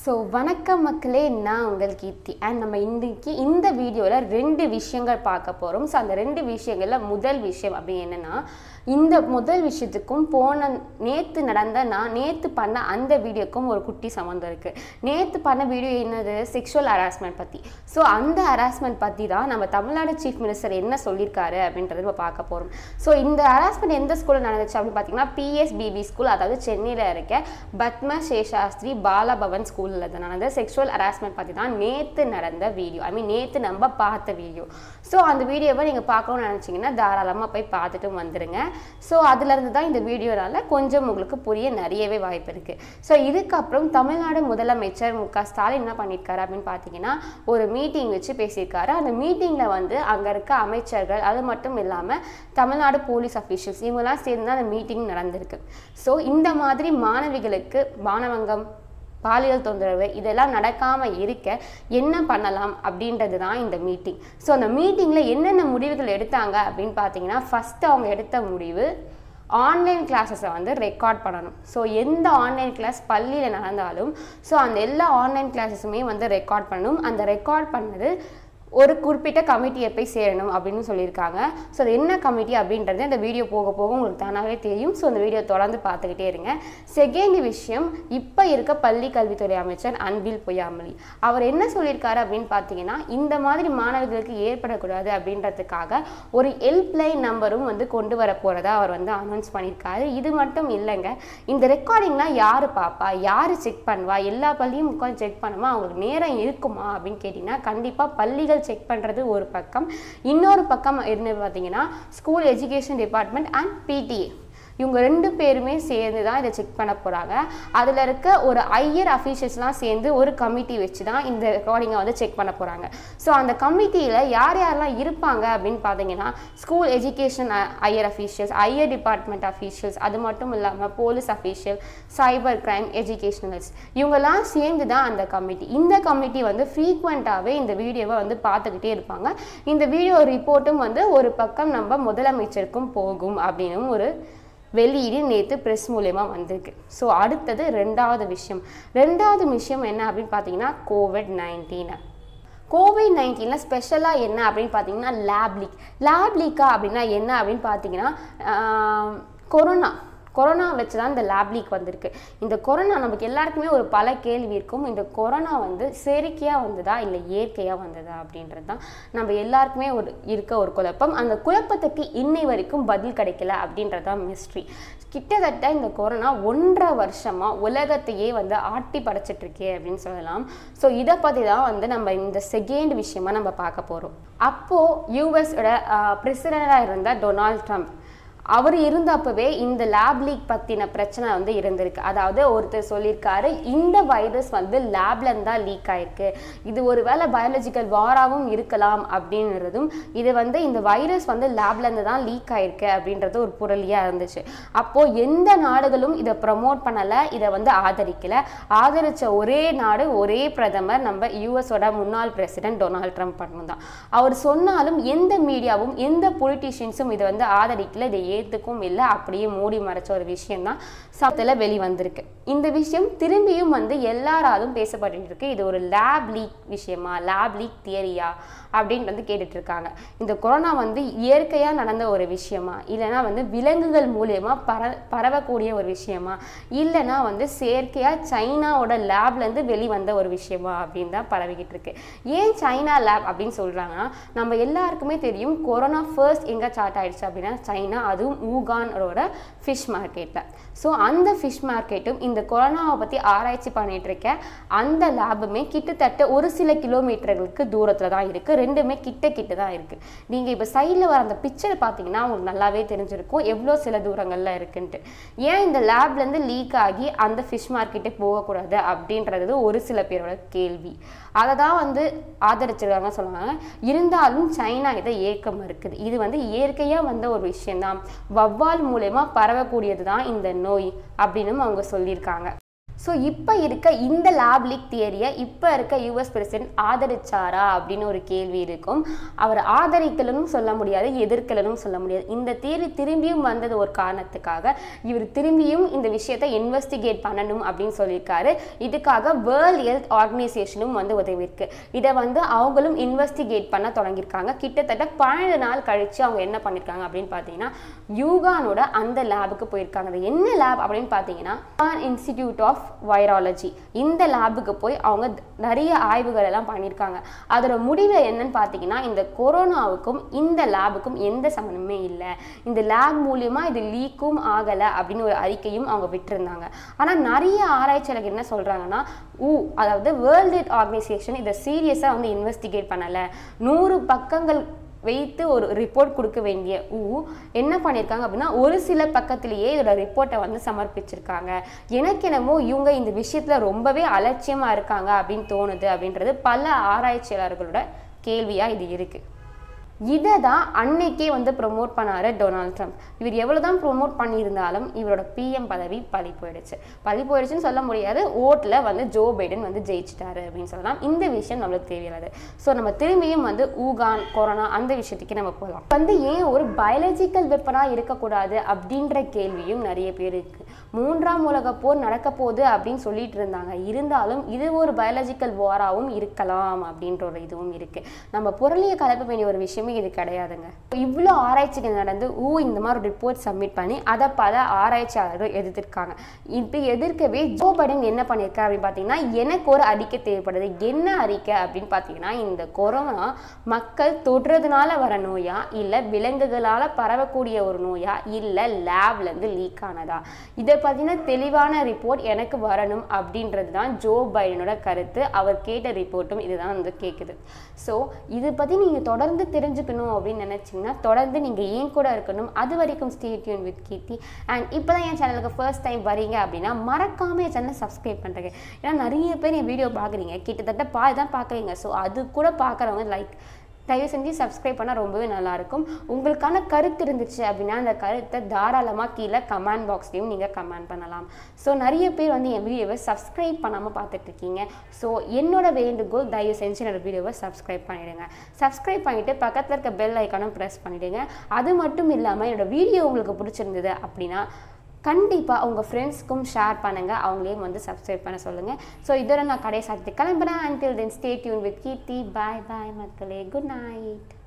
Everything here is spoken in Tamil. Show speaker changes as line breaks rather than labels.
ஸோ வணக்கம் மக்களே நான் உங்கள் கீர்த்தி அண்ட் நம்ம இன்றைக்கி இந்த வீடியோவில் ரெண்டு விஷயங்கள் பார்க்க போகிறோம் ஸோ அந்த ரெண்டு விஷயங்களில் முதல் விஷயம் அப்படி என்னென்னா இந்த முதல் விஷயத்துக்கும் போன நேற்று நடந்த நான் நேற்று பண்ண அந்த வீடியோக்கும் ஒரு குட்டி சம்மந்தம் இருக்குது நேற்று பண்ண வீடியோ என்னது செக்ஷுவல் ஹராஸ்மெண்ட் பற்றி ஸோ அந்த ஹராஸ்மெண்ட் பற்றி தான் நம்ம தமிழ்நாடு சீஃப் மினிஸ்டர் என்ன சொல்லியிருக்காரு அப்படின்றத நம்ம பார்க்க போகிறோம் ஸோ இந்த ஹராஸ்மெண்ட் எந்த ஸ்கூலில் நடந்துச்சு அப்படின்னு பார்த்தீங்கன்னா பிஎஸ்பிபி ஸ்கூல் அதாவது சென்னையில் இருக்க பத்ம சேஷாஸ்திரி பாலபவன் ஸ்கூலில் தான் நடந்த செக்ஷுவல் ஹராஸ்மெண்ட் பற்றி தான் நேற்று நடந்த வீடியோ ஐ மீன் நேற்று நம்ம பார்த்த வீடியோ ஸோ அந்த வீடியோவை நீங்கள் பார்க்கணும்னு நினச்சிங்கன்னா தாராளமாக போய் பார்த்துட்டு வந்துடுங்க ஸோ அதுலேருந்து தான் இந்த வீடியோனால கொஞ்சம் உங்களுக்கு புரிய நிறையவே வாய்ப்பு இருக்குது ஸோ இதுக்கப்புறம் தமிழ்நாடு முதலமைச்சர் மு க ஸ்டாலின் என்ன பண்ணியிருக்காரு அப்படின்னு பார்த்தீங்கன்னா ஒரு மீட்டிங் வச்சு பேசியிருக்காரு அந்த மீட்டிங்கில் வந்து அங்கே இருக்க அமைச்சர்கள் அது மட்டும் இல்லாமல் தமிழ்நாடு போலீஸ் அஃபீஷியல்ஸ் இவங்கெல்லாம் சேர்ந்து தான் அந்த மீட்டிங் நடந்திருக்கு ஸோ இந்த மாதிரி மாணவிகளுக்கு மானவங்கம் பாலியல் தொந்தரவு இதெல்லாம் நடக்காமல் இருக்க என்ன பண்ணலாம் அப்படின்றது தான் இந்த மீட்டிங் ஸோ அந்த மீட்டிங்கில் என்னென்ன முடிவுகள் எடுத்தாங்க அப்படின்னு பார்த்தீங்கன்னா ஃபஸ்ட்டு அவங்க எடுத்த முடிவு ஆன்லைன் கிளாஸஸை வந்து ரெக்கார்ட் பண்ணணும் ஸோ எந்த ஆன்லைன் கிளாஸ் பள்ளியில் நடந்தாலும் ஸோ அந்த எல்லா ஆன்லைன் கிளாஸஸுமே வந்து ரெக்கார்ட் பண்ணணும் அந்த ரெக்கார்ட் பண்ணது ஒரு குறிப்பிட்ட கமிட்டியை போய் சேரணும் அப்படின்னு சொல்லியிருக்காங்க ஸோ அது என்ன கமிட்டி அப்படின்றது அந்த வீடியோ போக போக உங்களுக்கு தானாகவே தெரியும் ஸோ அந்த வீடியோ தொடர்ந்து பார்த்துக்கிட்டே இருங்க செகண்ட் விஷயம் இப்போ இருக்க பள்ளி கல்வித்துறை அமைச்சர் அன்பில் பொய்யாமொழி அவர் என்ன சொல்லியிருக்காரு அப்படின்னு பார்த்தீங்கன்னா இந்த மாதிரி மாணவர்களுக்கு ஏற்படக்கூடாது அப்படின்றதுக்காக ஒரு ஹெல்ப்லைன் நம்பரும் வந்து கொண்டு வர போகிறதா அவர் வந்து அனௌன்ஸ் பண்ணியிருக்காரு இது மட்டும் இல்லைங்க இந்த ரெக்கார்டிங்லாம் யார் பார்ப்பா யார் செக் பண்ணுவா எல்லா பள்ளியும் உட்காந்து செக் பண்ணுமா அவங்களுக்கு நேரம் இருக்குமா அப்படின்னு கேட்டிங்கன்னா கண்டிப்பாக பள்ளிகள் செக் பண்ணுறது ஒரு பக்கம் இன்னொரு பக்கம் என்ன பார்த்தீங்கன்னா school education department and PTA இவங்க ரெண்டு பேருமே சேர்ந்து தான் இதை செக் பண்ண போகிறாங்க அதில் இருக்க ஒரு ஐயர் அஃபீஷியல்ஸ்லாம் சேர்ந்து ஒரு கமிட்டி வச்சு தான் இந்த ரெக்கார்டிங்கை வந்து செக் பண்ண போகிறாங்க ஸோ அந்த கமிட்டியில் யார் யாரெல்லாம் இருப்பாங்க அப்படின்னு பார்த்தீங்கன்னா school education higher officials higher department officials அது மட்டும் இல்லாமல் police official cyber crime educationalist இவங்கெல்லாம் சேர்ந்து தான் அந்த கமிட்டி இந்த கமிட்டி வந்து ஃப்ரீக்வெண்ட்டாகவே இந்த வீடியோவை வந்து பார்த்துக்கிட்டே இருப்பாங்க இந்த வீடியோ ரிப்போர்ட்டும் வந்து ஒரு பக்கம் நம்ம முதலமைச்சருக்கும் போகும் அப்படின்னும் ஒரு வெளியீடு நேற்று ப்ரெஸ் மூலயமா வந்திருக்கு ஸோ அடுத்தது ரெண்டாவது விஷயம் ரெண்டாவது விஷயம் என்ன அப்படின்னு பார்த்தீங்கன்னா கோவிட் நைன்டீன் கோவிட் நைன்டீனில் ஸ்பெஷலாக என்ன அப்படின்னு பார்த்தீங்கன்னா லேப் லீக் லேப் லீக்கா அப்படின்னா என்ன அப்படின்னு பார்த்தீங்கன்னா கொரோனா கொரோனா வச்சு தான் இந்த லேப் லீக் வந்திருக்கு இந்த கொரோனா நமக்கு எல்லாருக்குமே ஒரு பல கேள்வி இருக்கும் இந்த கொரோனா வந்து செயற்கையாக வந்ததா இல்லை இயற்கையாக வந்ததா அப்படின்றது தான் நம்ம எல்லாருக்குமே ஒரு இருக்க ஒரு குழப்பம் அந்த குழப்பத்துக்கு இன்னை வரைக்கும் பதில் கிடைக்கல அப்படின்றது தான் மிஸ்ட்ரி கிட்டத்தட்ட இந்த கொரோனா ஒன்றரை வருஷமாக உலகத்தையே வந்து ஆட்டி படைச்சிட்ருக்கே அப்படின்னு சொல்லலாம் ஸோ இதை பற்றி தான் வந்து நம்ம இந்த செகண்ட் விஷயமா நம்ம பார்க்க போகிறோம் அப்போது யூஎஸோட பிரசிடண்டாக இருந்த டொனால்ட் ட்ரம்ப் அவர் இருந்தப்பவே இந்த லேப் லீக் பற்றின பிரச்சனை வந்து இருந்திருக்கு அதாவது ஒருத்தர் சொல்லியிருக்காரு இந்த வைரஸ் வந்து லேப்லேருந்து தான் லீக் ஆயிருக்கு இது ஒரு வேளை பயாலஜிக்கல் வாராகவும் இருக்கலாம் அப்படின்றதும் இது வந்து இந்த வைரஸ் வந்து லேப்லேருந்து தான் லீக் ஆயிருக்கு அப்படின்றது ஒரு புரளியாக இருந்துச்சு அப்போது எந்த நாடுகளும் இதை ப்ரமோட் பண்ணலை இதை வந்து ஆதரிக்கலை ஆதரித்த ஒரே நாடு ஒரே பிரதமர் நம்ம யூஎஸோட முன்னாள் பிரசிடென்ட் டொனால்ட் ட்ரம்ப் பண்ணணும் தான் அவர் சொன்னாலும் எந்த மீடியாவும் எந்த பொலிட்டீஷியன்ஸும் இதை வந்து ஆதரிக்கல இதை ஏற்றுக்கும் இல்லை அப்படியே மூடி மறைச்ச ஒரு விஷயம்தான் சமத்தில் வெளிவந்திருக்கு இந்த விஷயம் திரும்பியும் வந்து எல்லாராலும் பேசப்பட்டு இருக்கு இது ஒரு லேப் லீக் விஷயமா லேப் லீக் தியரியா அப்படின்னு வந்து கேட்டுட்டு இருக்காங்க இந்த கொரோனா வந்து இயற்கையாக நடந்த ஒரு விஷயமா இல்லைனா வந்து விலங்குகள் மூலியமா பர பரவக்கூடிய ஒரு விஷயமா இல்லைனா வந்து செயற்கையாக சைனாவோட லேப்லேருந்து வெளிவந்த ஒரு விஷயமா அப்படின்னு தான் பரவிக்கிட்டு இருக்கு ஏன் சைனா லேப் அப்படின்னு சொல்கிறாங்கன்னா நம்ம எல்லாருக்குமே தெரியும் கொரோனா ஃபர்ஸ்ட் எங்கே ஸ்டார்ட் ஆயிடுச்சு அப்படின்னா சைனா அதுவும் ஊகானோட ஃபிஷ் மார்க்கெட்டில் ஸோ அந்த ஃபிஷ் மார்க்கெட்டும் இந்த கொரோனாவை பற்றி ஆராய்ச்சி பண்ணிட்டு இருக்க அந்த லேபுமே கிட்டத்தட்ட ஒரு சில கிலோமீட்டர்களுக்கு தூரத்தில் தான் இருக்குது ரெண்டுமே கிட்ட கிட்ட தான் இருக்குது நீங்கள் இப்போ சைடில் வர அந்த பிக்சர் பார்த்தீங்கன்னா உங்களுக்கு நல்லாவே தெரிஞ்சிருக்கும் எவ்வளோ சில தூரங்களில் இருக்குன்ட்டு ஏன் இந்த லேப்லேருந்து லீக் ஆகி அந்த ஃபிஷ் மார்க்கெட்டே போகக்கூடாது அப்படின்றது ஒரு சில பேரோட கேள்வி அதை தான் வந்து ஆதரிச்சிருக்காங்க சொல்லுவாங்க இருந்தாலும் சைனா இதை ஏக்கம் இருக்குது இது வந்து இயற்கையாக வந்த ஒரு விஷயம்தான் வவ்வால் மூலயமா பரவக்கூடியது தான் இந்த நோய் அப்படின்னு அவங்க சொல்லியிருக்காங்க ஸோ இப்போ இருக்க இந்த லேப் லீக் தியரியை இப்போ இருக்க யூஎஸ் பிரசிடென்ட் ஆதரிச்சாரா அப்படின்னு ஒரு கேள்வி இருக்கும் அவர் ஆதரிக்கலனும் சொல்ல முடியாது எதிர்க்கலனும் சொல்ல முடியாது இந்த தியரி திரும்பியும் வந்தது ஒரு காரணத்துக்காக இவர் திரும்பியும் இந்த விஷயத்தை இன்வெஸ்டிகேட் பண்ணணும் அப்படின்னு சொல்லியிருக்காரு இதுக்காக வேர்ல்ட் ஹெல்த் ஆர்கனைசேஷனும் வந்து உதவியிருக்கு இதை வந்து அவங்களும் இன்வெஸ்டிகேட் பண்ண தொடங்கியிருக்காங்க கிட்டத்தட்ட பன்னெண்டு நாள் கழிச்சு அவங்க என்ன பண்ணியிருக்காங்க அப்படின்னு பார்த்தீங்கன்னா யூகானோட அந்த லேபுக்கு போயிருக்காங்க அது என்ன லேப் அப்படின்னு பார்த்தீங்கன்னா இன்ஸ்டிடியூட் ஆஃப் வைராலஜி இந்த லேபுக்கு போய் அவங்க நிறைய ஆய்வுகள் எல்லாம் பண்ணியிருக்காங்க அதோட முடிவு என்னன்னு பார்த்தீங்கன்னா இந்த கொரோனாவுக்கும் இந்த லேபுக்கும் எந்த சம்மந்தமே இல்லை இந்த லேப் மூலியமா இது லீக்கும் ஆகலை அப்படின்னு ஒரு அறிக்கையும் அவங்க விட்டிருந்தாங்க ஆனால் நிறைய ஆராய்ச்சியாளர்கள் என்ன சொல்றாங்கன்னா ஊ அதாவது வேர்ல்டு ஹெல்த் ஆர்கனைசேஷன் இதை சீரியஸாக வந்து இன்வெஸ்டிகேட் பண்ணலை நூறு பக்கங்கள் வைத்து ஒரு ரிப்போர்ட் கொடுக்க வேண்டிய ஊ என்ன பண்ணியிருக்காங்க அப்படின்னா ஒரு சில பக்கத்திலேயே இதோட ரிப்போர்ட்டை வந்து சமர்ப்பிச்சிருக்காங்க எனக்கு என்னமோ இவங்க இந்த விஷயத்தில் ரொம்பவே அலட்சியமாக இருக்காங்க அப்படின்னு தோணுது அப்படின்றது பல ஆராய்ச்சியாளர்களோட கேள்வியாக இது இருக்குது இதை தான் அன்னைக்கே வந்து ப்ரொமோட் பண்ணாரு டொனால்ட் ட்ரம்ப் இவர் எவ்வளோ தான் ப்ரொமோட் பண்ணியிருந்தாலும் இவரோட பிஎம் பதவி பழி போயிடுச்சு பழி போயிடுச்சுன்னு சொல்ல முடியாது ஓட்டில் வந்து ஜோ பைடன் வந்து ஜெயிச்சிட்டாரு அப்படின்னு சொல்லலாம் இந்த விஷயம் நம்மளுக்கு தெரியாது ஸோ நம்ம திரும்பியும் வந்து ஊகான் கொரோனா அந்த விஷயத்துக்கு நம்ம போகலாம் வந்து ஏன் ஒரு பயாலஜிக்கல் வெப்பனாக இருக்கக்கூடாது அப்படின்ற கேள்வியும் நிறைய பேர் இருக்கு மூன்றாம் உலக போர் நடக்க போகுது அப்படின்னு சொல்லிட்டு இருந்தாங்க இருந்தாலும் இது ஒரு பயாலஜிக்கல் வாராகவும் இருக்கலாம் அப்படின்ற ஒரு இதுவும் இருக்கு நம்ம பொருளிய கலப்ப வேண்டிய ஒரு விஷயமே இது கிடையாதுங்க இவ்வளோ ஆராய்ச்சிகள் நடந்து ஊ இந்த மாதிரி ரிப்போர்ட் சப்மிட் பண்ணி அதை பல ஆராய்ச்சியாளர்கள் எதிர்த்திருக்காங்க இப்போ எதிர்க்கவே ஜோ பைடன் என்ன பண்ணியிருக்காரு அப்படின்னு பார்த்தீங்கன்னா எனக்கு ஒரு அறிக்கை தேவைப்படுது என்ன அறிக்கை அப்படின்னு பார்த்தீங்கன்னா இந்த கொரோனா மக்கள் தொடுறதுனால வர நோயா இல்லை விலங்குகளால் பரவக்கூடிய ஒரு நோயா இல்லை லேப்லேருந்து லீக் ஆனதா இதை பற்றின தெளிவான ரிப்போர்ட் எனக்கு வரணும் அப்படின்றது தான் ஜோ பைடனோட கருத்து அவர் கேட்ட ரிப்போர்ட்டும் இதுதான் வந்து கேட்குது ஸோ இதை பற்றி நீங்கள் தொடர்ந்து தெரிஞ்சுக்கணும் அப்படின்னு நினச்சிங்கன்னா தொடர்ந்து நீங்கள் ஏன் கூட இருக்கணும் அது வரைக்கும் stay tune with Keerthi and இப்போ தான் என் சேனலுக்கு ஃபர்ஸ்ட் டைம் வரீங்க அப்படின்னா மறக்காமல் என் சேனலை சப்ஸ்கிரைப் பண்ணுறேங்க ஏன்னா நிறைய பேர் என் வீடியோ பார்க்குறீங்க கிட்டத்தட்ட பாதி தான் பார்க்குறீங்க ஸோ அது கூட பார்க்குறவங்க லைக் தயவு செஞ்சு சப்ஸ்கிரைப் பண்ணால் ரொம்பவே நல்லாயிருக்கும் உங்களுக்கான கருத்து இருந்துச்சு அப்படின்னா அந்த கருத்தை தாராளமாக கீழே கமெண்ட் பாக்ஸ்லையும் நீங்கள் கமெண்ட் பண்ணலாம் ஸோ நிறைய பேர் வந்து என் வீடியோவை சப்ஸ்கிரைப் பண்ணாமல் பார்த்துட்டு இருக்கீங்க ஸோ என்னோட வேண்டுகோள் தயவு செஞ்சு என்னோட வீடியோவை சப்ஸ்கிரைப் பண்ணிவிடுங்க சப்ஸ்கிரைப் பண்ணிவிட்டு பக்கத்தில் இருக்க பெல் ஐக்கானும் ப்ரெஸ் பண்ணிவிடுங்க அது மட்டும் இல்லாமல் என்னோட வீடியோ உங்களுக்கு பிடிச்சிருந்தது அப்படின்னா கண்டிப்பாக உங்கள் ஃப்ரெண்ட்ஸ்க்கும் ஷேர் பண்ணுங்கள் அவங்களையும் வந்து சப்ஸ்கிரைப் பண்ண சொல்லுங்கள் ஸோ இதோட நான் கடை சாத்தி கிளம்புறேன் until then stay tune with Keerthi bye bye மக்களே குட் நைட்